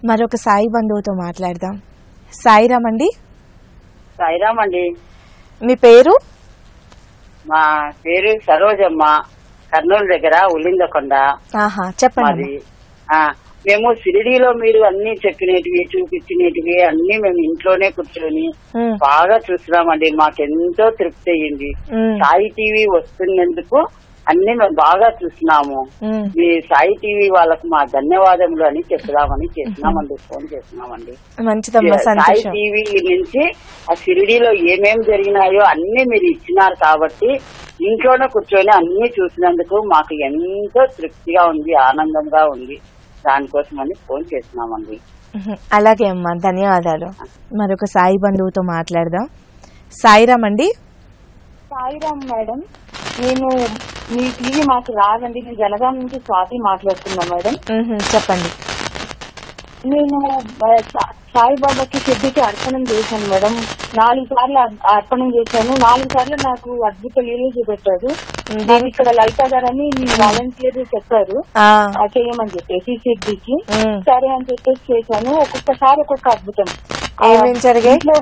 మరొక సాయి బంధువుతో మాట్లాడదాం సాయిరామ్ అండి సాయిరామ్ అండి మీ పేరు మా పేరు సరోజమ్మ కర్నూలు దగ్గర ఉలిందకొండ ఆహా చెప్పండి మాది ఆ, మేము షిరిడీలో మీరు అన్ని చెప్పినటివి చూపించినటివి అన్ని మేము ఇంట్లోనే కూర్చొని ఉమ్, బాగా చూస్తున్నామండి మాకెంతో తృప్తి అయ్యింది ఉమ్, సాయి టీవీ వస్తున్నందుకు అన్ని మేము బాగా చూస్తున్నాము ఉమ్. మీ సాయి టీవీ వాళ్ళకు మా ధన్యవాదములు అని చెప్దామని చేస్తున్నామండి ఫోన్ చేస్తున్నామండి మంచిదమ్మా సాయి సంతోషం టీవీ నుంచి ఆ షిరిడీలో ఏమేం జరిగినాయో అన్ని మీరు ఇచ్చినారు కాబట్టి ఇంట్లోనే కూర్చొని అన్ని చూసినందుకు మాకు ఎంతో తృప్తిగా ఉంది ఆనందంగా ఉంది దానికోసమని ఫోన్ చేస్తున్నామండి ఉహు, అలాగే అమ్మా ధన్యవాదాలు మరొక సాయి బంధువుతో మాట్లాడదాం సాయిరామ్ అండి సాయిరామ్ మేడం నేను మీ టీవీ మాకు రాదండి నేను జనగాం నుంచి స్వాతి మాట్లాడుతున్నా మేడం ఉహు, చెప్పండి నేను ఆ, సా- సాయిబాబాకి సిద్ధికి అర్పణం చేశాను మేడం నాలుగు సార్లు అర్- అర్పణం చేశాను నాలుగు సార్లు నాకు అద్భుత లీలలు చూపెట్టారు నాకు ఇక్కడ లలిత గారు అని మీ వాలంటీర్ చెప్పారు ఆ, ఆ, చేయమని చెప్పేసి సిద్ధికి ఉమ్. సరే అని చెప్పేసి చేశాను ఒక్కొక్కసారి ఒక్కొక్క అద్భుతం ఆ, ఏమేం జరిగాయి? ఇంట్లో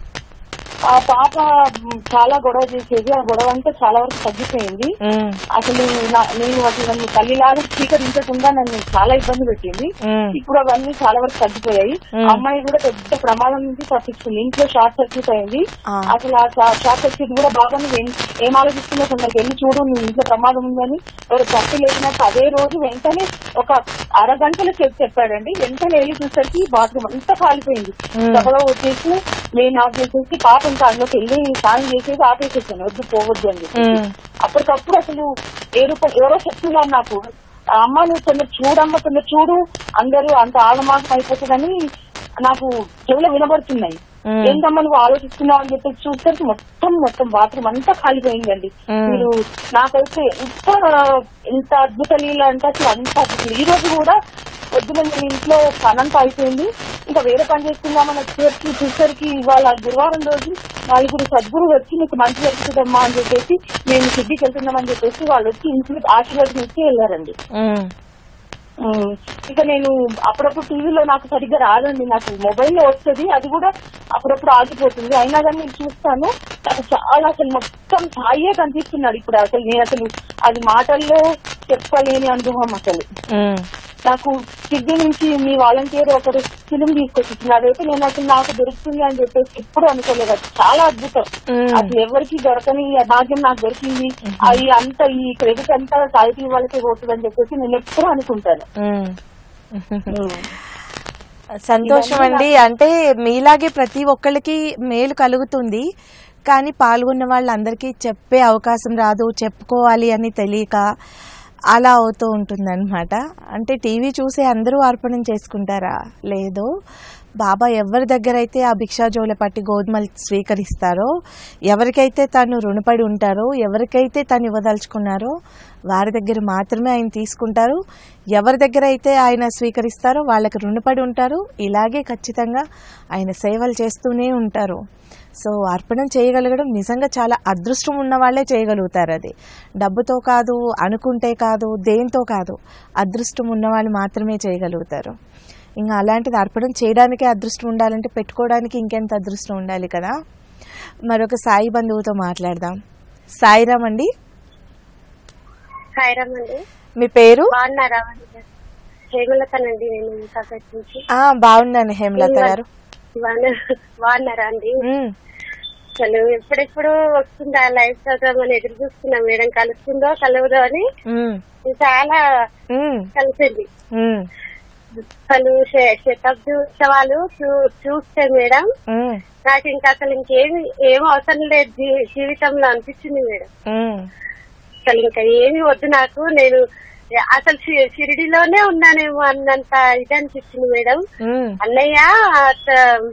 ఆ పాప మ్, చాలా గొడవ చేసేది ఆ గొడవ అంతా చాలా వరకు తగ్గిపోయింది ఉమ్, అసలు నా- నేను అసలు నన్ను తల్లిలాగా స్వీకరించకుండా నన్ను చాలా ఇబ్బంది పెట్టింది ఉమ్, ఇప్పుడు అవన్నీ చాలా వరకు తగ్గిపోయాయి మ్మ్. అమ్మాయి కూడా పెద్ద ప్రమాదం నుంచి తప్పించుకుంది ఇంట్లో షార్ట్ సర్క్యూట్ అయింది ఆ. అసలు ఆ షా- షార్ట్ సర్క్యూట్ కూడా బాగా నువ్వు ఏం- ఏం ఆలోచిస్తున్నా కొందరికి వెళ్ళి చూడు నీ ఇంట్లో ప్రమాదం ఉందని ఎవరు పట్టు లేచినట్టు అదే రోజు వెంటనే ఒక అరగంటలో చెప్పి చెప్పాడండి వెంటనే వెళ్ళి చూసరికి బాత్రూమ్ అంతా కాలిపోయింది మ్మ్. సభలో వచ్చేసి నేను ఆఫ్ చేసేసి పాప ఇంకా అందులోకి వెళ్ళి స్నానం చేసేసి ఆపేసేసాను వద్దు పోవద్దు అని చెప్పి ఉమ్, అప్పటికప్పుడు అసలు ఏ రూపాయలు ఎవరో చెప్తున్నారు నాకు ఆ అమ్మ నువ్వు కొందరు చూడమ్మ కొందరు చూడు అందరూ అంత ఆగమాగం అయిపోతుందని నాకు చెవులో వినబడుతున్నాయి మ్మ్. ఏంటమ్మా నువ్వు ఆలోచిస్తున్నావు అని చెప్పి చూసరికి మొత్తం మొత్తం బాత్రూమ్ అంతా కాలిపోయిందండి మ్మ్. మీరు నాకైతే ఇంత ఇంత అద్భుత లీల అంటే అసలు అంత అద్భుతం ఈ రోజు కూడా పొద్దున నేను ఇంట్లో పనంతా అయిపోయింది ఇంకా వేరే పని చేసుకుందామని వచ్చేసరికి చూసరికి ఇవాళ గురువారం రోజు నలుగురు సద్గురు వచ్చి నీకు మంచి జరుగుతుందమ్మా అని చెప్పేసి మేము సిద్ధికి వెళ్తున్నామని చెప్పేసి వాళ్ళు వచ్చి ఇంట్లో ఆశీర్వాదం ఇచ్చి వెళ్ళారండి ఉమ్, ఉమ్, ఇక నేను అప్పుడప్పుడు టీవీలో నాకు సరిగ్గా రాదండి నాకు మొబైల్లో వస్తుంది అది కూడా అప్పుడప్పుడు ఆగిపోతుంది అయినా కానీ నేను చూస్తాను నాకు చాలా అసలు మొత్తం సాయే కనిపిస్తున్నాడు ఇప్పుడు అసలు నేను అసలు అది మాటల్లో చెప్పలేని అనుభవం అసలు ఉమ్, నాకు సిద్ధి నుంచి మీ వాలంటీర్ ఒకరు ఫిలిం తీసుకొచ్చింది అదైతే నేను అసలు నాకు దొరుకుతుంది అని చెప్పేసి ఎప్పుడు అనుకోలేదు అది చాలా అద్భుతం మ్మ్. అసలు ఎవరికి దొరకని ఆ భాగ్యం నాకు దొరికింది అది అంత ఈ క్రెడిట్ అంతా సాహితీ వాళ్ళకే పోతుంది అని చెప్పేసి నేను ఎప్పుడు అనుకుంటాను ఉమ్. ఉమ్. సంతోషం అండి అంటే మీలాగే ప్రతి ఒక్కళ్ళకి మేలు కలుగుతుంది కానీ పాల్గొన్న వాళ్ళందరికీ చెప్పే అవకాశం రాదు చెప్పుకోవాలి అని తెలియక అలా అవుతూ ఉంటుందన్నమాట అంటే టీవీ చూసి అందరూ అర్పణం చేసుకుంటారా లేదు బాబా ఎవరి దగ్గర అయితే ఆ భిక్షాజోల పట్టి గోధుమలు స్వీకరిస్తారో ఎవరికైతే తను రుణపడి ఉంటారో ఎవరికైతే తను ఇవ్వదలుచుకున్నారో వారి దగ్గర మాత్రమే ఆయన తీసుకుంటారు ఎవరి దగ్గర అయితే ఆయన స్వీకరిస్తారో వాళ్ళకి రుణపడి ఉంటారు ఇలాగే ఖచ్చితంగా ఆయన సేవలు చేస్తూనే ఉంటారు సో అర్పణం చేయగలగడం నిజంగా చాలా అదృష్టం ఉన్న వాళ్ళే చేయగలుగుతారు అది డబ్బుతో కాదు అనుకుంటే కాదు దేంతో కాదు అదృష్టం ఉన్న వాళ్ళు మాత్రమే చేయగలుగుతారు ఇంకా అలాంటిది అర్పణం చేయడానికే అదృష్టం ఉండాలంటే పెట్టుకోవడానికి ఇంకెంత అదృష్టం ఉండాలి కదా మరొక సాయి బంధువుతో మాట్లాడదాం సాయిరామ్ అండి సాయిరామ్ అండి మీ పేరు బాగున్నారా హేమలతనండి నేను కాకట్ నుంచి ఆ బాగున్నాను హేమలత గారు బాగున్నా- బాగున్నారా అండి ఉమ్, అసలు ఎప్పుడెప్పుడు వస్తుందా లైవ్ ప్రోగ్రామ్ అని ఎదురు చూస్తున్నా మేడం కలుస్తుందో కలవదో అని ఉమ్, చాలా ఉమ్, కలిసింది ఉమ్, అసలు శ- శతాబ్ది ఉత్సవాలు చూ- చూస్తే మేడం ఉమ్, నాకు ఇంకా అసలు ఇంకేమి ఏం అవసరం లేదు జీ- జీవితంలో అనిపించింది మేడం ఉమ్, అసలు ఇంకా ఏమి వద్దు నాకు నేను అసలు షి- షిరిడిలోనే ఉన్నానేమో అన్నంత ఇది అనిపించింది మేడం ఉమ్, అన్నయ్య అత-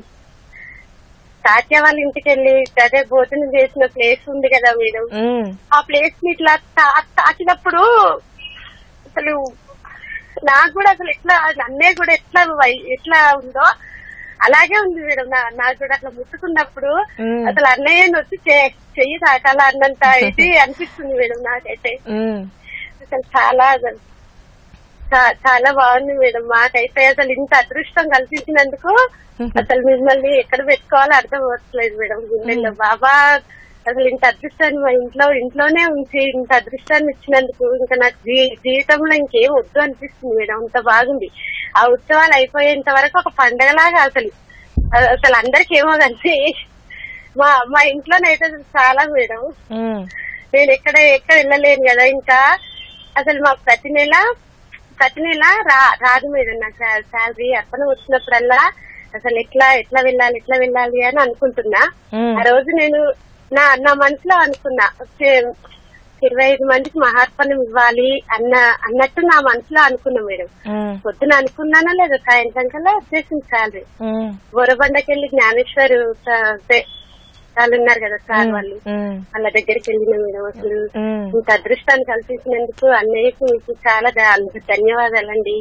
తాత్య వాళ్ళ ఇంటికి వెళ్ళి అదే భోజనం చేసిన ప్లేస్ ఉంది కదా మేడం ఉమ్, ఆ ప్లేస్ ని ఇట్లా తా- తాకినప్పుడు అసలు నాకు కూడా అసలు ఎట్లా అన్నయ్య కూడా ఎట్లా వై- ఎట్లా ఉందో అలాగే ఉంది మేడం నా- నాకు కూడా అట్లా ముట్టుకున్నప్పుడు మ్మ్. అసలు అన్నయ్యని వచ్చి చే- చెయ్యి తాకాల అన్నంత ఇది అనిపిస్తుంది మేడం నాకైతే ఉమ్. అసలు చాలా అసలు చా- చాలా బాగుంది మేడం మాకైతే అసలు ఇంత అదృష్టం కల్పించినందుకు అసలు మిమ్మల్ని ఎక్కడ పెట్టుకోవాలో అర్థం అవ్వట్లేదు మేడం గుండెల్లో బాబా అసలు ఇంత అదృష్టాన్ని మా ఇంట్లో ఇంట్లోనే ఉంచి ఇంత అదృష్టాన్ని ఇచ్చినందుకు ఇంకా నాకు జీ- జీవితంలో ఇంకేం వద్దు అనిపిస్తుంది మేడం అంత బాగుంది ఆ ఉత్సవాలు అయిపోయేంత వరకు ఒక పండగలాగా అసలు అ- అసలు అందరికి ఏమో కానీ మా మా ఇంట్లోనైతే అసలు చాలా మేడం ఉమ్, నేను ఎక్కడ ఎక్కడ వెళ్ళలేను కదా ఇంకా అసలు మాకు ప్రతి నెల ప్రతి నెల రా రాదు మేడం నా శాలరీ అర్పణ వచ్చినప్పుడల్లా అసలు ఎట్లా ఎట్లా వెళ్ళాలి ఎట్లా వెళ్ళాలి అని అనుకుంటున్నా ఉమ్, ఆ రోజు నేను నా నా మనసులో అనుకున్నా చే- ఇరవై ఐదు మందికి మహార్పణం ఇవ్వాలి అన్న అన్నట్టు నా మనసులో అనుకున్నా మేడం ఉమ్, పొద్దున అనుకున్నానా లేదా సాయంత్రం కల్లా వచ్చేసింది శాలరీ ఉమ్, బొరబండకెళ్ళి జ్ఞానేశ్వర్ స- సే- వాళ్ళు ఉన్నారు కదా సార్ వాళ్ళు ఉమ్, వాళ్ళ దగ్గరికి వెళ్ళిన మేడం అసలు ఉమ్. ఇంత అదృష్టాన్ని కల్పించినందుకు అన్నయ్యకు మీకు చాలా ధ- ధన్యవాదాలండి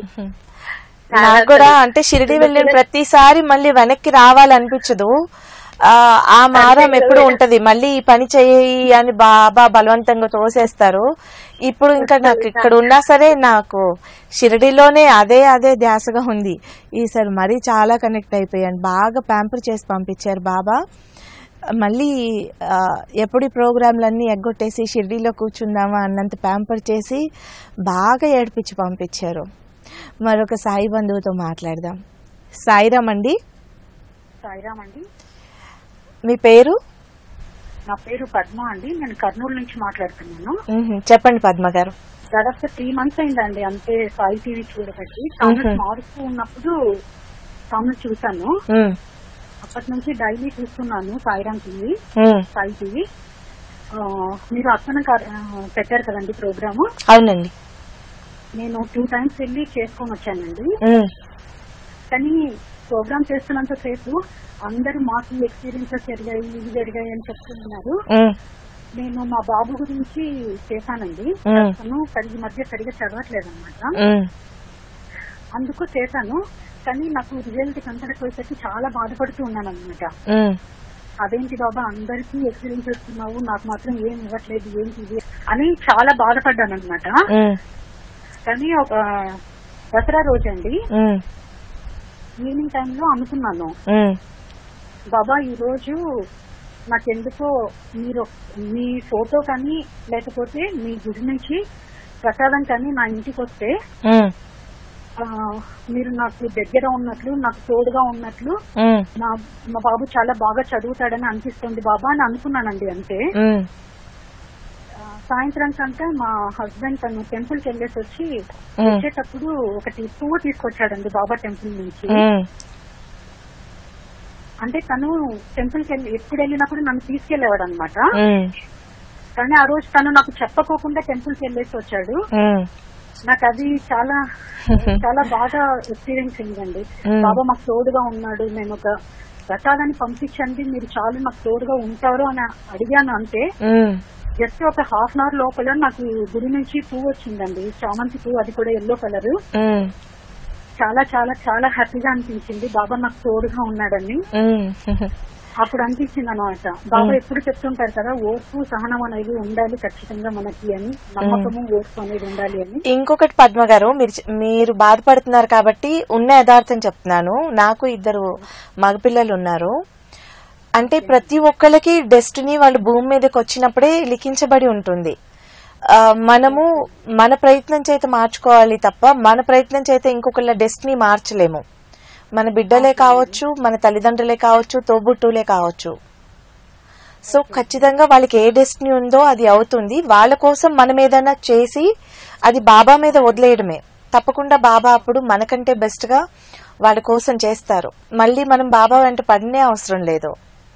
నాకు కూడా అంటే షిరిడి వెళ్ళిన ప్రతిసారి మళ్ళీ వెనక్కి రావాలనిపించదు ఆ, ఆ మారం ఎప్పుడు ఉంటది మళ్ళీ ఈ పని చేయి అని బాబా బలవంతంగా తోసేస్తారు ఇప్పుడు ఇంకా నాకు ఇక్కడ ఉన్నా సరే నాకు షిరిడిలోనే అదే అదే ధ్యాసగా ఉంది ఈసారి మరీ చాలా కనెక్ట్ అయిపోయాను బాగా ప్యాంపర్ చేసి పంపించారు బాబా మళ్ళీ ఆ, ఎప్పుడు ఈ ప్రోగ్రాంలన్నీ ఎగ్గొట్టేసి షిరిడీలో కూర్చుందామా అన్నంత ప్యాంపర్ చేసి బాగా ఏడిపించి పంపించారు మరొక సాయి బంధువుతో మాట్లాడదాం సాయిరామ్ అండి సాయిరామ్ అండి మీ పేరు నా పేరు పద్మ అండి నేను కర్నూలు నుంచి మాట్లాడుతున్నాను మ్మ్. చెప్పండి పద్మ గారు దాదాపు త్రీ మంత్స్ అయిందండి అంతే సాయి టీవీ చూడబట్టి ఛానల్ మ్మ్. మారుస్తూ ఉన్నప్పుడు ఛానల్ చూసాను మ్మ్. అప్పటి నుంచి డైలీ చూస్తున్నాను సాయిరామ్ టీవీ మ్మ్. సాయి టీవీ ఆ, మీరు అర్చన కార్- ఆ, పెట్టారు కదండి ప్రోగ్రాము అవునండి నేను టూ టైమ్స్ వెళ్ళి చేసుకొని వచ్చానండి మ్మ్. కానీ ప్రోగ్రామ్ చేస్తున్నంత సేపు అందరూ మాకు ఎక్స్పీరియన్సెస్ జరిగాయి ఇవి జరిగాయి అని చెప్తున్నారు మ్మ్. నేను మా బాబు గురించి చేశానండి మ్మ్. తను సరి- ఈ మధ్య సరిగా చదవట్లేదు అనమాట మ్మ్. అందుకు చేశాను కానీ నాకు రిజల్ట్ కనపడకపోయేసరికి చాలా బాధపడుతూ ఉన్నాను అనమాట మ్మ్. అదేంటి బాబా అందరికీ ఎక్స్పీరియన్స్ ఇస్తున్నావు నాకు మాత్రం ఏం ఇవ్వట్లేదు ఏంటి ఇది అని చాలా బాధపడ్డాను అనమాట మ్మ్. కానీ ఒక దసరా రోజండి మ్మ్. ఈవినింగ్ టైంలో అనుకున్నాను మ్మ్. బాబా ఈ రోజు నాకెందుకో మీరు మీ ఫోటో కానీ లేకపోతే మీ గుడి నుంచి ప్రసాదం కానీ నా ఇంటికి వస్తే మ్మ్. ఆ, మీరు నాకు దగ్గర ఉన్నట్లు నాకు తోడుగా ఉన్నట్లు మ్మ్. నా మా బాబు చాలా బాగా చదువుతాడని అనిపిస్తుంది బాబా అని అనుకున్నానండి అంతే మ్మ్. ఆ, సాయంత్రం కంటే మా హస్బెండ్ తను టెంపుల్ కి వెళ్ళేసి వచ్చి మ్మ్. వచ్చేటప్పుడు ఒకటి పువ్వు తీసుకొచ్చాడండి బాబా టెంపుల్ నుంచి మ్మ్. అంటే తను టెంపుల్ కి వెళ్ళి ఎప్పుడు వెళ్ళినప్పుడు నన్ను తీసుకెళ్లేవాడు అనమాట మ్మ్. కానీ ఆ రోజు తను నాకు చెప్పకోకుండా టెంపుల్ కి వెళ్ళేసి వచ్చాడు మ్మ్. నాకు అది చాలా చాలా బాగా ఎక్స్పీరియన్స్ అయిందండి మ్మ్. బాబా మాకు తోడుగా ఉన్నాడు నేను ఒక ప్రసాదాన్ని పంపించండి మీరు చాలు మాకు తోడుగా ఉంటారు అని అడిగాను అంతే మ్మ్. జస్ట్ ఒక హాఫ్ అన్ అవర్ లోపల నాకు గుడి నుంచి పువ్వు వచ్చిందండి చామంతి పువ్వు అది కూడా ఎల్లో కలర్ మ్మ్. చాలా చాలా చాలా హ్యాపీగా అనిపించింది బాబా నాకు తోడుగా ఉన్నాడని మ్మ్. అప్పుడు అనిపించింది అనమాట బాబా ఎప్పుడు చెప్తుంటారు కదా ఓర్పు సహనం అనేది ఉండాలి ఖచ్చితంగా మనకి అని నమ్మకము ఓర్పు అనేది ఉండాలి అని ఇంకొకటి పద్మ గారు మీరు చె- మీరు బాధపడుతున్నారు కాబట్టి ఉన్న యథార్థం చెప్తున్నాను నాకు ఇద్దరు మగపిల్లలు ఉన్నారు అంటే ప్రతి ఒక్కళ్ళకి డెస్టినీ వాళ్ళు భూమి మీదకి వచ్చినప్పుడే లిఖించబడి ఉంటుంది ఆ, మనము మన ప్రయత్నం చేత మార్చుకోవాలి తప్ప మన ప్రయత్నం చేత ఇంకొకళ్ళ డెస్టినీ మార్చలేము మన బిడ్డలే కావచ్చు మన తల్లిదండ్రులే కావచ్చు తోబుట్టులే కావచ్చు సో ఖచ్చితంగా వాళ్ళకి ఏ డెస్టినీ ఉందో అది అవుతుంది వాళ్ళ కోసం మనం ఏదైనా చేసి అది బాబా మీద వదిలేయడమే తప్పకుండా బాబా అప్పుడు మనకంటే బెస్ట్ గా వాళ్ళ కోసం చేస్తారు మళ్ళీ మనం బాబా వెంట పడనే అవసరం లేదు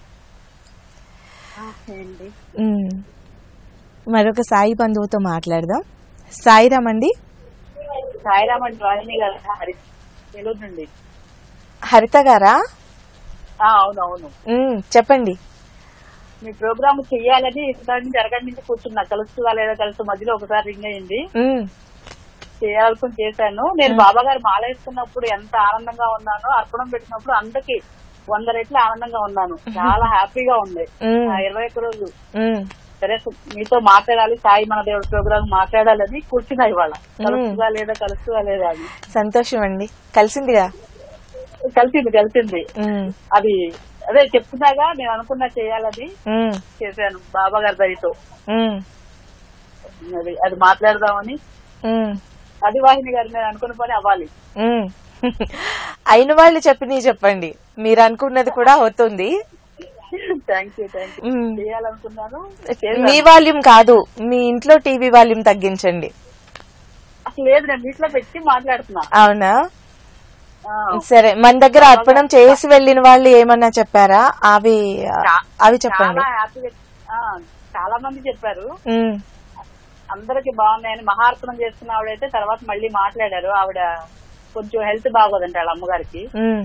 ఓకే అండి ఉమ్. మరొక సాయి బంధువుతో మాట్లాడదాం సాయిరామ్ అండి సాయిరామ డ్రాయింగ్ గారు హరి తెలియదండి హరిత గారా అవునవును ఉమ్, చెప్పండి మీ ప్రోగ్రామ్ చెయ్యాలని ఇంతటి జరగడం నుంచి కూర్చున్నా కలుస్తుందా లేదా కలుస్తూ మధ్యలో ఒకసారి రింగ్ అయింది ఉమ్, చేయాల్సిన చేశాను నేను బాబా గారు మాల వేసుకున్నప్పుడు ఎంత ఆనందంగా ఉన్నానో అర్పణం పెట్టినప్పుడు అందరికి వంద రెట్లు ఆనందంగా ఉన్నాను చాలా హ్యాపీగా ఉంది ఉమ్, ఆ ఇరవై ఒక్క రోజు ఉమ్, సరే మీతో మాట్లాడాలి సాయి మన దేవుడి ప్రోగ్రామ్ మాట్లాడాలని కూర్చున్నా ఇవాళ కలుస్తుందా లేదా కలుస్తుందా లేదా అని సంతోషం అండి కలిసిందిగా కలిసింది కలిసింది ఉమ్, అది అదే చెప్తున్నాగా నేను అనుకున్నా చేయాలని ఉమ్, చేశాను బాబా గారి దయతో ఉమ్, అది అది మాట్లాడదామని ఉమ్, అది వాహిని గారు నేను అనుకున్న పని అవ్వాలి ఉమ్. అయిన వాళ్ళు చెప్పినవి చెప్పండి మీరు అనుకున్నది కూడా అవుతుంది థ్యాంక్ యూ థ్యాంక్ యూ ఉమ్. చేయాలనుకున్నాను మీ వాల్యూమ్ కాదు మీ ఇంట్లో టీవీ వాల్యూమ్ తగ్గించండి అసలు లేదు నేను మీట్లో పెట్టి మాట్లాడుతున్నా అవునా ఆ, సరే మన దగ్గర అర్పణం చేసి వెళ్ళిన వాళ్ళు ఏమన్నా చెప్పారా అవి అవి చెప్పండి చాలా హ్యాపీగా ఆ, చాలా మంది చెప్పారు ఉమ్, అందరికి బాగున్నాయని మహార్పణం చేసుకున్న ఆవిడైతే తర్వాత మళ్ళీ మాట్లాడారు ఆవిడ కొంచెం హెల్త్ బాగోదంట వాళ్ళ అమ్మగారికి ఉమ్,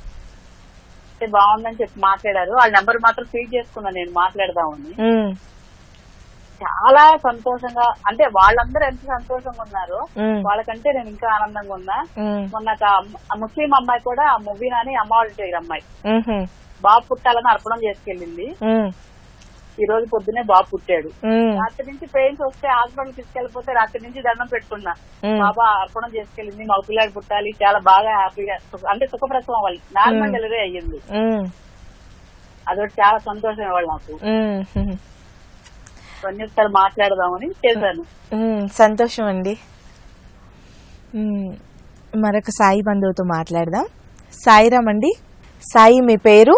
అయితే బాగుందని చెప్పి మాట్లాడారు వాళ్ళ నెంబర్ మాత్రం ఫీడ్ చేసుకున్నా నేను మాట్లాడదామని ఉమ్, చాలా సంతోషంగా అంటే వాళ్ళందరూ ఎంత సంతోషంగా ఉన్నారు ఉమ్, వాళ్ళకంటే నేను ఇంకా ఆనందంగా ఉన్నా ఉమ్, మొన్న ఒక అమ్మ- ఆ ముస్లిం అమ్మాయి కూడా ఆ ముబీన్ అని అమ్మ వాళ్ళ దగ్గర అమ్మాయి ఉమ్హు, బాబు పుట్టాలని అర్పణం చేసుకెళ్ళింది ఉమ్, ఈ రోజు పొద్దునే బాబు పుట్టాడు ఉమ్, రాత్రి నుంచి పెయిన్స్ వస్తే హాస్పిటల్ తీసుకెళ్లిపోతే రాత్రి నుంచి దండం పెట్టుకున్నా ఉమ్. బాబా అర్పణం చేసుకెళ్ళింది మా పిల్లాడు పుట్టాలి చాలా బాగా హ్యాపీగా సుఖ- అంటే సుఖప్రసవం అవ్వాలి నార్మల్ డెలివరీ అయ్యింది ఉమ్, అదొకటి చాలా సంతోషం ఇవ్వాలి నాకు ఉమ్, ఉమ్. కొన్ని ఒకసారి మాట్లాడదామని చేశాను ఉమ్, సంతోషం అండి ఉమ్, మరొక సాయి బంధువుతో మాట్లాడదాం సాయిరామ్ అండి సాయి మీ పేరు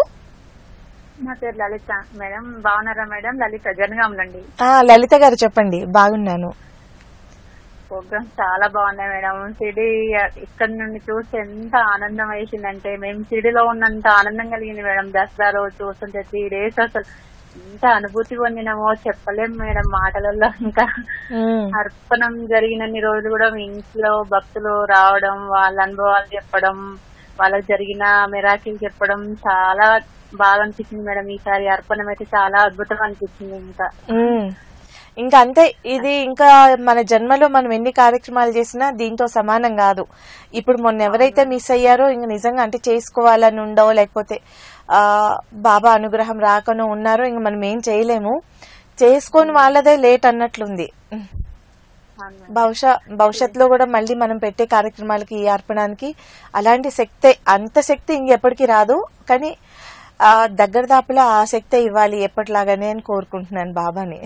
నా పేరు లలిత మేడం బాగున్నారా మేడం లలిత జనగాములండి ఆ, లలిత గారు చెప్పండి బాగున్నాను ప్రోగ్రామ్ చాలా బాగున్నాయి మేడం సిడి ఇక్కడ నుండి చూస్తే ఎంత ఆనందం వేసిందంటే మేము సిడిలో ఉన్నంత ఆనందం కలిగింది మేడం దసరా రోజు చూస్తుంటే త్రీ డేస్ అసలు ఎంత అనుభూతి పొందినామో చెప్పలేం మేడం మాటలలో ఇంకా ఉమ్, అర్పణం జరిగినన్ని రోజులు కూడా మీ ఇంట్లో భక్తులు రావడం వాళ్ళ అనుభవాలు చెప్పడం వాళ్ళకి జరిగిన మెరాకిల్ చెప్పడం చాలా బాగా అనిపించింది మేడం ఈసారి అర్పణం అయితే చాలా అద్భుతం అనిపించింది ఇంకా ఉమ్. ఇంకా అంతే ఇది ఇంకా మన జన్మలో మనం ఎన్ని కార్యక్రమాలు చేసినా దీంతో సమానం కాదు ఇప్పుడు మొన్న ఎవరైతే మిస్ అయ్యారో ఇంక నిజంగా అంటే చేసుకోవాలని ఉండో లేకపోతే ఆ బాబా అనుగ్రహం రాకనో ఉన్నారో ఇంక మనం ఏం చేయలేము చేసుకొని వాళ్ళదే లేట్ అన్నట్లుంది అవును మేడం. బహుశా భవిష్యత్తులో కూడా మళ్ళీ మనం పెట్టే కార్యక్రమాలకి ఈ అర్పణానికి అలాంటి శక్తి అంత శక్తి ఇంకెప్పటికీ రాదు కానీ ఆ దగ్గర దాపులో ఆ శక్తే ఇవ్వాలి ఎప్పటిలాగానే అని కోరుకుంటున్నాను బాబాని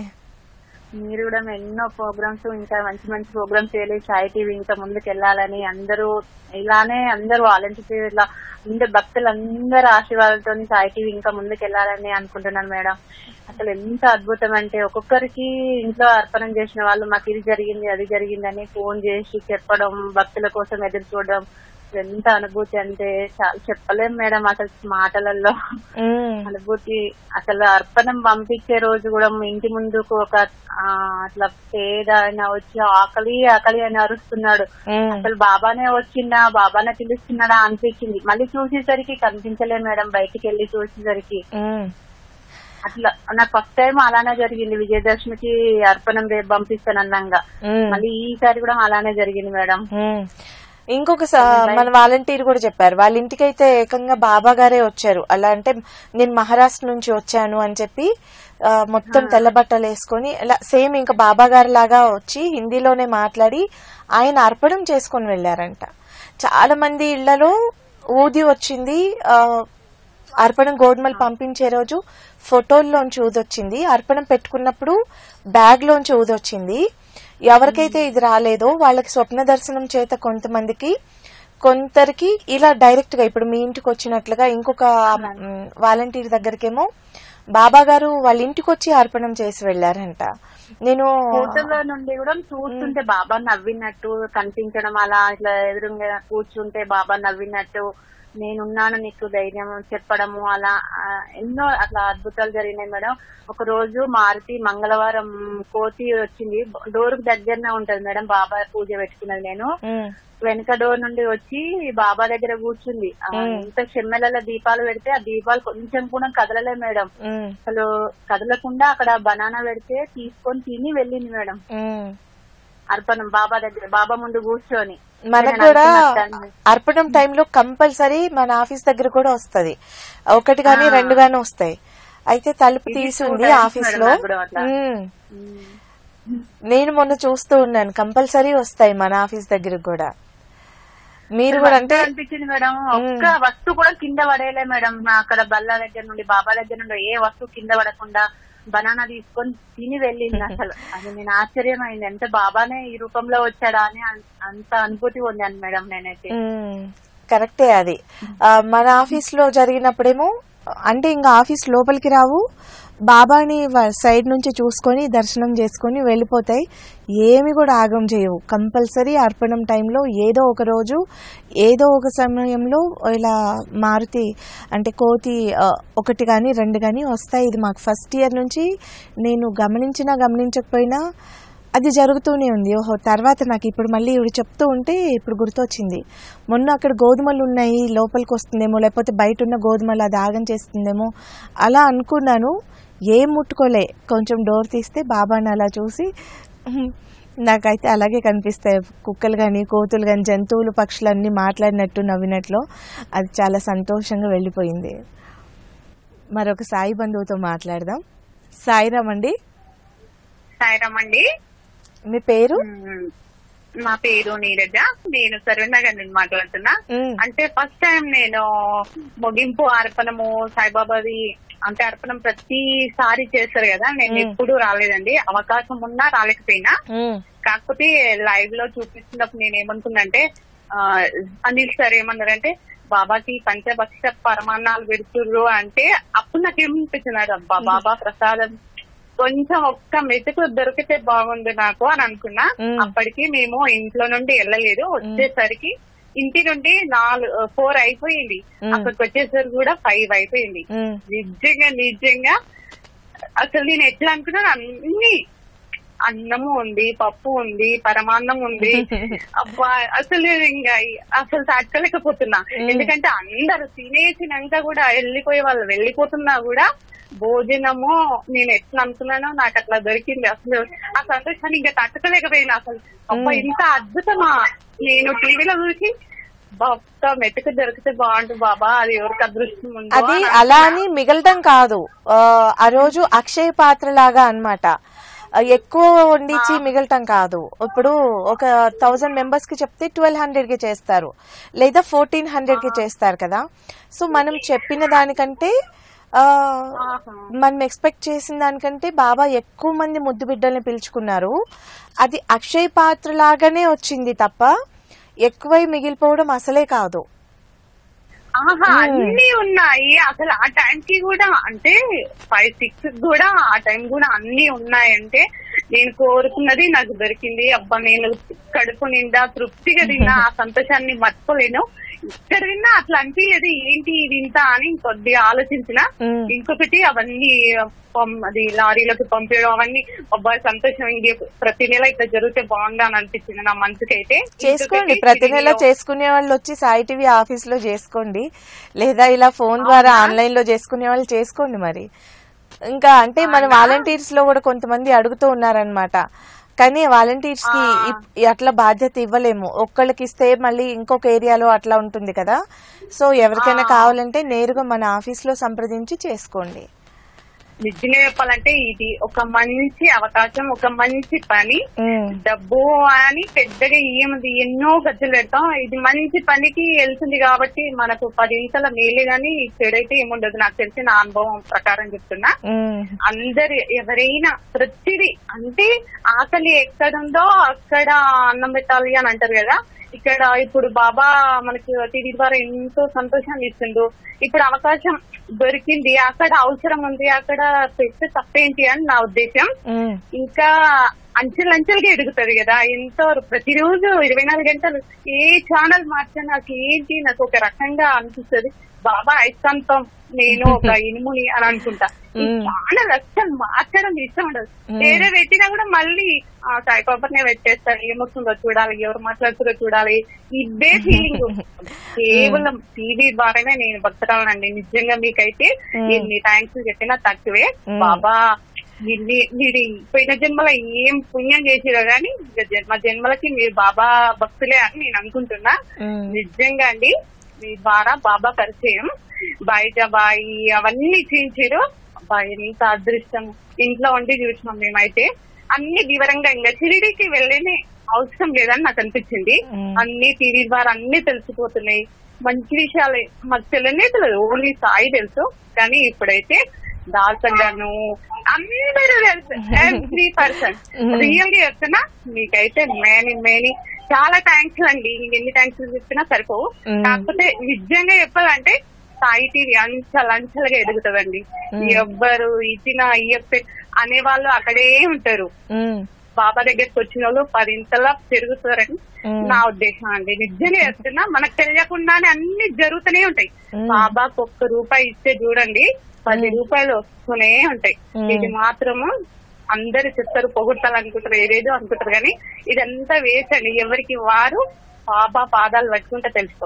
మీరు కూడా ఎన్నో ప్రోగ్రామ్స్ ఇంకా మంచి మంచి ప్రోగ్రామ్స్ చేయాలి సాయి టీవీ ఇంకా ముందుకు వెళ్ళాలని అందరూ ఇలానే అందరూ వాలంటీర్ ఇలా అందరు భక్తులు అందరి ఆశీర్వాదాలతో సాయి టీవీ ఇంకా ముందుకు వెళ్ళాలని అనుకుంటున్నాను మేడం అసలు ఎంత అద్భుతం అంటే ఒక్కొక్కరికి ఇంట్లో అర్పణం చేసిన వాళ్ళు మాకు ఇది జరిగింది అది జరిగింది అని ఫోన్ చేసి చెప్పడం భక్తుల కోసం ఎదురు చూడడం అసలు ఎంత అనుభూతి అంటే చాలా చెప్పలేం మేడం అసలు మాటలలో ఉమ్, అనుభూతి అసలు అర్పణం పంపించే రోజు కూడా మా ఇంటి ముందుకు ఒక ఆ, అట్లా పేద ఆయన వచ్చి ఆకలి ఆకలి అని అరుస్తున్నాడు ఉమ్, అసలు బాబానే వచ్చిందా బాబానే పిలుస్తున్నాడా అనిపించింది మళ్ళీ చూసేసరికి కనిపించలే మేడం బయటికి వెళ్ళి చూసేసరికి ఉమ్, అట్లా నాకు ఫస్ట్ టైం అలానే జరిగింది విజయదశమికి అర్పణం రేపు పంపిస్తానన్నాగా ఉమ్, మళ్ళీ ఈసారి కూడా అలానే జరిగింది మేడం ఉమ్. ఇంకొక స- మన వాలంటీర్ కూడా చెప్పారు వాళ్ళ ఇంటికైతే ఏకంగా బాబా గారే వచ్చారు అలా అంటే నేను మహారాష్ట్ర నుంచి వచ్చాను అని చెప్పి ఆ, మొత్తం తెల్ల బట్టలు వేసుకొని ఇలా సేమ్ ఇంకా బాబా గారి లాగా వచ్చి హిందీలోనే మాట్లాడి ఆయన అర్పణం చేసుకొని వెళ్లారంట చాలా మంది ఇళ్లలో ఊది వచ్చింది ఆ, అర్పణం గోధుమలు పంపించే రోజు ఫోటోల్లోంచి ఊదొచ్చింది అర్పణం పెట్టుకున్నప్పుడు బ్యాగ్ లోంచి ఊదొచ్చింది ఎవరికైతే ఇది రాలేదో వాళ్ళకి స్వప్న దర్శనం చేత కొంతమందికి కొందరికి ఇలా డైరెక్ట్ గా ఇప్పుడు మీ ఇంటికి వచ్చినట్లుగా ఇంకొక మ్, వాలంటీర్ దగ్గరికేమో బాబా గారు వాళ్ళ ఇంటికి వచ్చి అర్పణం చేసి వెళ్లారంట నేను ఫోటోలో నుండి కూడా చూస్తుంటే బాబా నవ్వినట్టు కనిపించడం అలా ఇట్లా ఎదురుగా కూర్చుంటే బాబా నవ్వినట్టు నేనున్నాను నీకు ధైర్యం చెప్పడము అలా ఆ, ఎన్నో అట్లా అద్భుతాలు జరిగినాయి మేడం ఒక రోజు మారుతి మంగళవారం కోతి వచ్చింది డోర్ దగ్గరనే ఉంటది మేడం బాబా పూజ పెట్టుకున్నది నేను మ్, వెనక డోర్ నుండి వచ్చి బాబా దగ్గర కూర్చుంది ఆ, ఎంత చెమ్మెలలో దీపాలు పెడితే ఆ దీపాలు కొంచెం కూడా కదలలే మేడం మ్, అసలు కదలకుండా అక్కడ బనానా పెడితే తీసుకొని తిని వెళ్ళింది మేడం మ్. అర్పణం బాబా దగ్గర బాబా ముందు కూర్చొని మనకు నేను కూడా అనుకున్నట్టు అర్పణం టైంలో కంపల్సరీ మన ఆఫీస్ దగ్గర కూడా వస్తది ఒకటి గాని రెండు గాని వస్తాయి అయితే తలుపు ఇది తీసి two ఉంది times ఆఫీస్ మేడం లో నాకు కూడా అట్లా. ఉమ్. నేను మొన్న చూస్తూ ఉన్నాను కంపల్సరీ వస్తాయి మన ఆఫీస్ దగ్గరకు కూడా మీరు కూడా అంటే మంచిగా అనిపించింది మేడం ఒక్క వస్తువు కూడా కింద పడేయలే మేడం నా అక్కడ బల్ల దగ్గర నుండి బాబా దగ్గర నుండి ఏ వస్తువు కింద పడకుండా బనానా తీసుకొని తిని వెళ్ళింది అసలు అది నేను ఆశ్చర్యమైంది అంటే బాబానే ఈ రూపంలో వచ్చాడా అని అన్- అంత అనుభూతి పొందాను మేడం నేనైతే మ్మ్. కరెక్టే అది ఆ, మన ఆఫీస్ లో జరిగినప్పుడేమో అంటే ఇంకా ఆఫీస్ లోపలికి రావు బాబాని వా- సైడ్ నుంచి చూసుకొని దర్శనం చేసుకొని వెళ్ళిపోతాయి ఏమి కూడా ఆగం చేయవు కంపల్సరీ అర్పణం టైంలో ఏదో ఒక రోజు ఏదో ఒక సమయంలో ఇలా మారుతి అంటే కోతి ఆ, ఒకటి కానీ రెండు కానీ వస్తాయి ఇది మాకు ఫస్ట్ ఇయర్ నుంచి నేను గమనించినా గమనించకపోయినా అది జరుగుతూనే ఉంది ఓహో తర్వాత నాకు ఇప్పుడు మళ్ళీ ఇవి చెప్తూ ఉంటే ఇప్పుడు గుర్తొచ్చింది మొన్న అక్కడ గోధుమలు ఉన్నాయి లోపలికి వస్తుందేమో లేకపోతే బయట ఉన్న గోధుమలు అది ఆగం చేస్తుందేమో అలా అనుకున్నాను ఏం ముట్టుకోలే కొంచెం డోర్ తీస్తే బాబాని అలా చూసి "ఉహుం, నాకైతే అలాగే కనిపిస్తాయి కుక్కలు కానీ కోతులు కానీ జంతువులు పక్షులు అన్నీ మాట్లాడినట్టు నవ్వినట్లు అది చాలా సంతోషంగా వెళ్ళిపోయింది మరొక సాయి బంధువుతో మాట్లాడదాం సాయిరామ్ అండి సాయిరామ్ అండి మీ పేరు మ్మ్. నా పేరు నీరజ నేను సరవనగర్ నుంచి మాట్లాడుతున్నా మ్మ్. అంటే ఫస్ట్ టైం నేను ముగింపు అర్పణము సాయిబాబాది అంటే అర్పణం ప్రతిసారి చేస్తారు కదా నేను మ్మ్. ఎప్పుడు రాలేదండి అవకాశం ఉన్నా రాలేకపోయినా మ్మ్. కాకపోతే లైవ్ లో చూపిస్తున్నప్పుడు నేను ఏమనుకున్నంటే ఆ, అనిల్ సార్ ఏమన్నారంటే బాబాకి పంచభక్ష పరమాన్నాలు పెడుతుర్రు అంటే అప్పుడు నాకు ఏమనిపించింది అబ్బా బాబా ప్రసాదం కొంచెం ఒక్క మెతుకు దొరికితే బాగుంది నాకు అని అనుకున్నా మ్మ్. అప్పటికి మేము ఇంట్లో నుండి వెళ్ళలేదు వచ్చేసరికి ఇంటి నుండి నాలుగు ఫోర్ అయిపోయింది మ్మ్. అక్కడికి వచ్చేసరికి కూడా ఫైవ్ అయిపోయింది మ్మ్. నిజంగా నిజంగా అసలు నేను ఎట్లా అనుకున్నాను అన్ని అన్నము ఉంది పప్పు ఉంది పరమాన్నం ఉంది అబ్బా అసలు నేను ఇంకా అసలు తట్టుకోలేకపోతున్నా ఎందుకంటే అందరు తినేసినాక కూడా వెళ్ళిపోయే వాళ్ళు వెళ్ళిపోతున్నా కూడా భోజనము నేను ఎట్లా అనుకున్నానో నాకు అట్లా దొరికింది అసలు ఆ సంతోషాన్ని ఇంకా తట్టుకోలేకపోయినా అసలు అబ్బా ఇంత అద్భుతమా నేను టీవీలో చూసి బాబా మెతుకు దొరికితే బాగుంటుంది బాబా అది ఎవరికి అదృష్టం ఉందో అది అని అలా అనుకున్నా. అని మిగలటం కాదు ఆ, ఆ రోజు అక్షయ పాత్ర లాగా అనమాట ఎక్కువ వండించి మిగలటం కాదు ఇప్పుడు ఒక థౌజండ్ మెంబర్స్ కి చెప్తే ట్వెల్వ్ హండ్రెడ్ కి చేస్తారు లేదా ఫోర్టీన్ హండ్రెడ్ కి చేస్తారు కదా సో మనం చెప్పిన దానికంటే ఆ, మనం ఎక్స్పెక్ట్ చేసిన దానికంటే బాబా ఎక్కువ మంది ముద్దు బిడ్డల్ని పిలుచుకున్నారు అది అక్షయ పాత్ర లాగానే వచ్చింది తప్ప ఎక్కువై మిగిలిపోవడం అసలే కాదు ఆహా అన్ని ఉన్నాయి అసలు ఆ టైం కి కూడా అంటే ఫైవ్ సిక్స్ కూడా ఆ టైం కూడా అన్ని ఉన్నాయంటే నేను కోరుకున్నది నాకు దొరికింది అబ్బా నేను కడుపు నిండా తృప్తిగా తిన్నా ఆ సంతోషాన్ని మర్చిపోలేను ఇక్కడ విన్నా అట్లా అనిపించలేదు ఏంటి ఇది ఇంత అని కొద్దిగా ఆలోచించిన మ్మ్. ఇంకొకటి అవన్నీ పం- అది లారీలకు పంపించడం అవన్నీ అబ్బాయి సంతోషం ఇంకే ప్రతి నెల ఇట్లా జరిగితే బాగుందా అని అనిపించింది నా మనసుకైతే చేసుకోండి ఇంకొకటి ప్రతి నెల సిరిడిలో- చేసుకునే వాళ్ళు వచ్చి సాయి టీవీ ఆఫీస్ లో చేసుకోండి లేదా ఇలా ఫోన్ ద్వారా ఆన్లైన్ లో చేసుకునే వాళ్ళు చేసుకోండి మరి ఇంకా అంటే మన వాలంటీర్స్ లో కూడా కొంతమంది అడుగుతూ ఉన్నారనమాట కానీ వాలంటీర్స్ కి ఇప్- అట్లా బాధ్యత ఇవ్వలేము ఒక్కళ్ళకి ఇస్తే మళ్ళీ ఇంకొక ఏరియాలో అట్లా ఉంటుంది కదా సో ఎవరికైనా కావాలంటే నేరుగా మన ఆఫీస్ లో సంప్రదించి చేసుకోండి నిజంగా చెప్పాలంటే ఇది ఒక మంచి అవకాశం ఒక మంచి పని ఉమ్, డబ్బు అని పెద్దగా ఏముంది ఎన్నో ఖర్చులు పెడతాం ఇది మంచి పనికి వెళ్తుంది కాబట్టి మనకు పదింతల మేలే గాని చెడైతే ఏముండదు నాకు తెలిసిన నా అనుభవం ప్రకారం చెప్తున్నా ఉమ్, అందరు ఎవరైనా ప్రతిదీ అంటే ఆకలి ఎక్కడుందో అక్కడ అన్నం పెట్టాలి అని అంటారు కదా ఇక్కడ ఇప్పుడు బాబా మనకి టీవీ ద్వారా ఎంతో సంతోషాన్ని ఇస్తుండు ఇప్పుడు అవకాశం దొరికింది అక్కడ అవసరం ఉంది అక్కడ పెడితే తప్పేంటి అని నా ఉద్దేశం ఉమ్, ఇంకా అంచెలంచెలుగా ఎదుగుతుంది కదా ఎంతో ప్రతిరోజు ఇరవై నాలుగు గంటలు ఏ ఛానల్ మార్చినా నాకు ఏంటి నాకు ఒక రకంగా అనిపిస్తుంది బాబా అయస్కాంతం నేను ఒక ఇనుముని అని అనుకుంటా ఈ మ్మ్. ఛానల్ అస్సలు మార్చడం ఇష్టం ఉండదు వేరే పెట్టినా కూడా మళ్ళీ ఆ సాయిబాబానే పెట్టేస్తారు ఏమొస్తుందో చూడాలి ఎవరు మాట్లాడుతుందో చూడాలి ఇదే ఫీలింగ్ కేవలం టీవీ ద్వారానే నేను బతకాలండి నిజంగా మీకైతే మ్మ్. ఎన్ని థ్యాంక్స్ చెప్పినా తక్కువే మ్మ్. బాబా మీరు మీరు పోయిన జన్మలో ఏం పుణ్యం చేసిరో గానీ ఇంకా జన్మ జన్మలకి మీరు బాబా భక్తులే అని నేను అనుకుంటున్నా ఉమ్. నిజంగా అండి మీ ద్వారా బాబా పరిచయం బయట బాయి అవన్నీ చేయించారు అబ్బా ఎంత అదృష్టం ఇంట్లో ఉండి చూసినాం మేమైతే అన్ని వివరంగా ఇంకా షిరిడీకి వెళ్ళనే అవసరం లేదని నాకు అనిపించింది మ్మ్. అన్ని టీవీ ద్వారా అన్ని తెలిసిపోతున్నాయి మంచి విషయాలు మాకు తెలియనే తెలియదు ఓన్లీ సాయి తెలుసు కానీ ఇప్పుడైతే దాసన్ గాను అందరూ తెలుసు ఎవ్రీ పర్సన్ మ్మ్. రియల్ గా చెప్తున్నా మీకైతే మేని మేని చాలా థ్యాంక్స్ అండి ఎన్ని థ్యాంక్స్ చెప్పినా సరిపోవు మ్మ్. కాకపోతే నిజంగా చెప్పాలంటే సాయి టీవీ అంచల్ అంచలుగా ఎదుగుతుందండి మ్మ్. ఎవ్వరు ఇచ్చినా ఇయ్యప్పే అనేవాళ్ళు అక్కడే ఉంటారు ఉమ్, బాబా దగ్గరికి వచ్చిన వాళ్ళు పదింతలా పెరుగుతారని మ్మ్. నా ఉద్దేశం అండి నిజంగా చెప్తున్నా మనకు తెలియకుండానే అన్ని జరుగుతూనే ఉంటాయి మ్మ్. బాబాకు ఒక్క రూపాయి ఇస్తే చూడండి పది రూపాయలు వస్తూనే ఉంటాయి మ్మ్. ఇది మాత్రము అందరు చెప్తారు పొగుట్టాలి అనుకుంటారు ఏదేదో అనుకుంటారు కానీ ఇదంతా వేస్ట్ అండి ఎవరికి వారు బాబా పాదాలు పట్టుకుంటే తెలుసుకో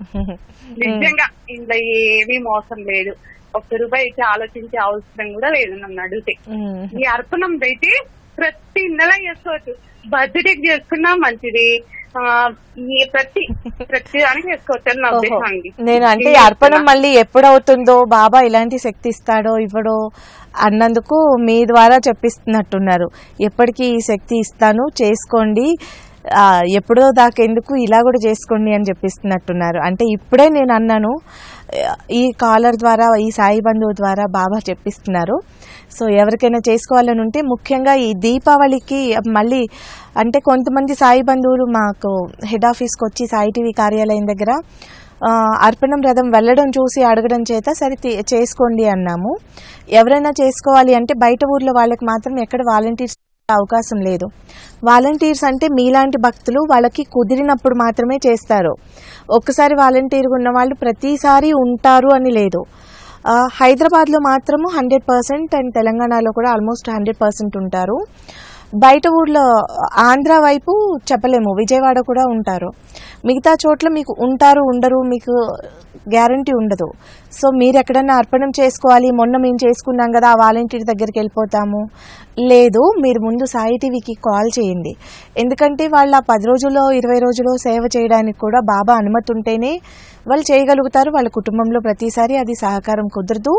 నిజంగా ఇందులో ఏమీ మోసం లేదు ఒక్క రూపాయి ఇచ్చి ఆలోచించే అవసరం కూడా లేదు నన్ను అడిగితే ఉమ్, ఈ అర్పణం అయితే ప్రతి నెల చేసుకోవచ్చు బర్త్డే చేసుకున్నా మంచిది ఆ, ఈ ప్రతి ప్రతి దానికి చేసుకోవచ్చు అని నా ఓహో. ఉద్దేశం అండి నేను అంటే ఈ అర్పణం మళ్ళీ ఎప్పుడవుతుందో బాబా ఇలాంటి శక్తి ఇస్తాడో ఇవ్వడో అన్నందుకు మీ ద్వారా చెప్పిస్తున్నట్టున్నారు ఎప్పటికీ ఈ శక్తి ఇస్తాను చేసుకోండి ఆ, ఎప్పుడో దాకా ఎందుకు ఇలా కూడా చేసుకోండి అని చెప్పిస్తున్నట్టున్నారు అంటే ఇప్పుడే నేను అన్నాను ఆ, ఈ కాలర్ ద్వారా ఈ సాయి బంధువు ద్వారా బాబా చెప్పిస్తున్నారు సో ఎవరికైనా చేసుకోవాలని ఉంటే ముఖ్యంగా ఈ దీపావళికి మళ్ళీ అంటే కొంతమంది సాయి బంధువులు మాకు హెడ్ ఆఫీస్కి వచ్చి సాయి టీవీ కార్యాలయం దగ్గర ఆ, అర్పణం రథం వెళ్ళడం చూసి అడగడం చేత సరే తీ- చేసుకోండి అన్నాము ఎవరైనా చేసుకోవాలి అంటే బయట ఊర్లో వాళ్ళకి మాత్రం ఎక్కడ వాలంటీర్స్ అవకాశం లేదు వాలంటీర్స్ అంటే మీలాంటి భక్తులు వాళ్ళకి కుదిరినప్పుడు మాత్రమే చేస్తారు ఒక్కసారి వాలంటీర్గా ఉన్న వాళ్ళు ప్రతిసారి ఉంటారు అని లేదు ఆ, హైదరాబాద్లో మాత్రము హండ్రెడ్ పర్సెంట్ అండ్ తెలంగాణలో కూడా ఆల్మోస్ట్ హండ్రెడ్ పర్సెంట్ ఉంటారు బయట ఊర్లో ఆంధ్ర వైపు చెప్పలేము విజయవాడ కూడా ఉంటారు మిగతా చోట్ల మీకు ఉంటారు ఉండరు మీకు గ్యారంటీ ఉండదు సో మీరు ఎక్కడన్నా అర్పణం చేసుకోవాలి మొన్న మేము చేసుకున్నాం కదా ఆ వాలంటీర్ దగ్గరికి వెళ్ళిపోతాము లేదు మీరు ముందు సాయి టీవీకి కాల్ చేయండి ఎందుకంటే వాళ్ళు ఆ పది రోజుల్లో ఇరవై రోజుల్లో సేవ చేయడానికి కూడా బాబా అనుమతి ఉంటేనే వాళ్ళు చేయగలుగుతారు వాళ్ళ కుటుంబంలో ప్రతిసారి అది సహకారం కుదరదు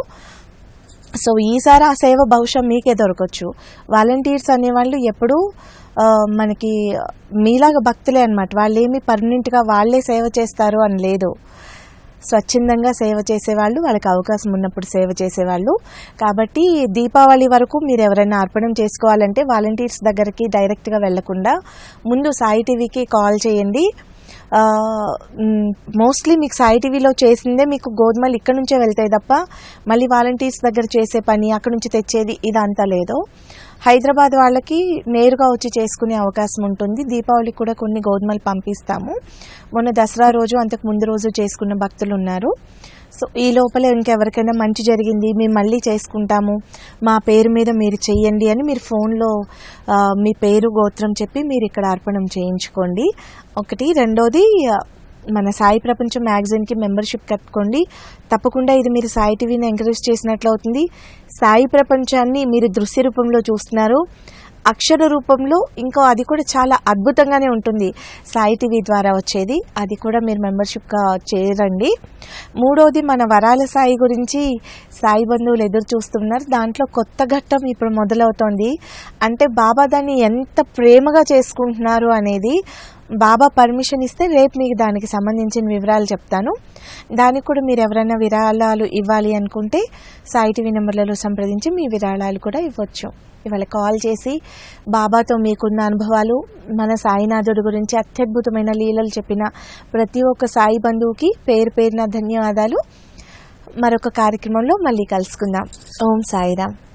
సో ఈసారి ఆ సేవ బహుశా మీకే దొరకచ్చు వాలంటీర్స్ అనేవాళ్ళు ఎప్పుడూ ఆ, మనకి మీలాగా భక్తులే అనమాట వాళ్ళు ఏమి పర్మనెంట్గా వాళ్ళే సేవ చేస్తారు అని లేదు స్వచ్ఛందంగా సేవ చేసేవాళ్ళు వాళ్ళకి అవకాశం ఉన్నప్పుడు సేవ చేసేవాళ్ళు కాబట్టి దీపావళి వరకు మీరు ఎవరైనా అర్పణం చేసుకోవాలంటే వాలంటీర్స్ దగ్గరికి డైరెక్ట్గా వెళ్లకుండా ముందు సాయి టీవీకి కాల్ చేయండి మోస్ట్లీ మీకు సాయి టీవీలో చేసిందే మీకు గోధుమలు ఇక్కడ నుంచే వెళ్తాయి తప్ప మళ్ళీ వాలంటీర్స్ దగ్గర చేసే పని అక్కడ నుంచి తెచ్చేది ఇదంతా లేదు హైదరాబాద్ వాళ్ళకి నేరుగా వచ్చి చేసుకునే అవకాశం ఉంటుంది దీపావళికి కూడా కొన్ని గోధుమలు పంపిస్తాము మొన్న దసరా రోజు అంతకు ముందు రోజు చేసుకున్న భక్తులు ఉన్నారు సో ఈ లోపల ఇంకెవరికైనా మంచి జరిగింది మేము మళ్ళీ చేసుకుంటాము మా పేరు మీద మీరు చెయ్యండి అని మీరు ఫోన్లో ఆ, మీ పేరు గోత్రం చెప్పి మీరు ఇక్కడ అర్పణం చేయించుకోండి ఒకటి రెండోది ఆ, మన సాయి ప్రపంచం మ్యాగజైన్కి మెంబర్షిప్ కట్టుకోండి తప్పకుండా ఇది మీరు సాయి టీవీని ఎంకరేజ్ చేసినట్లు అవుతుంది సాయి ప్రపంచాన్ని మీరు దృశ్య రూపంలో చూస్తున్నారు అక్షర రూపంలో ఇంకో అది కూడా చాలా అద్భుతంగానే ఉంటుంది సాయి టీవీ ద్వారా వచ్చేది అది కూడా మీరు మెంబర్షిప్గా చేరండి మూడోది మన వరాల సాయి గురించి సాయి బంధువులు ఎదురు చూస్తున్నారు దాంట్లో కొత్త ఘట్టం ఇప్పుడు మొదలవుతోంది అంటే బాబా దాన్ని ఎంత ప్రేమగా చేసుకుంటున్నారు అనేది బాబా పర్మిషన్ ఇస్తే రేపు మీకు దానికి సంబంధించిన వివరాలు చెప్తాను దానికి కూడా మీరు ఎవరైనా విరాళాలు ఇవ్వాలి అనుకుంటే సాయి టీవీ నెంబర్లలో సంప్రదించి మీ విరాళాలు కూడా ఇవ్వచ్చు ఇవాళ కాల్ చేసి బాబాతో మీకున్న అనుభవాలు మన సాయినాథుడి గురించి అత్యద్భుతమైన లీలలు చెప్పిన ప్రతి ఒక్క సాయి బంధువుకి పేరు పేరున ధన్యవాదాలు మరొక కార్యక్రమంలో మళ్ళీ కలుసుకుందాం ఓం సాయిరామ్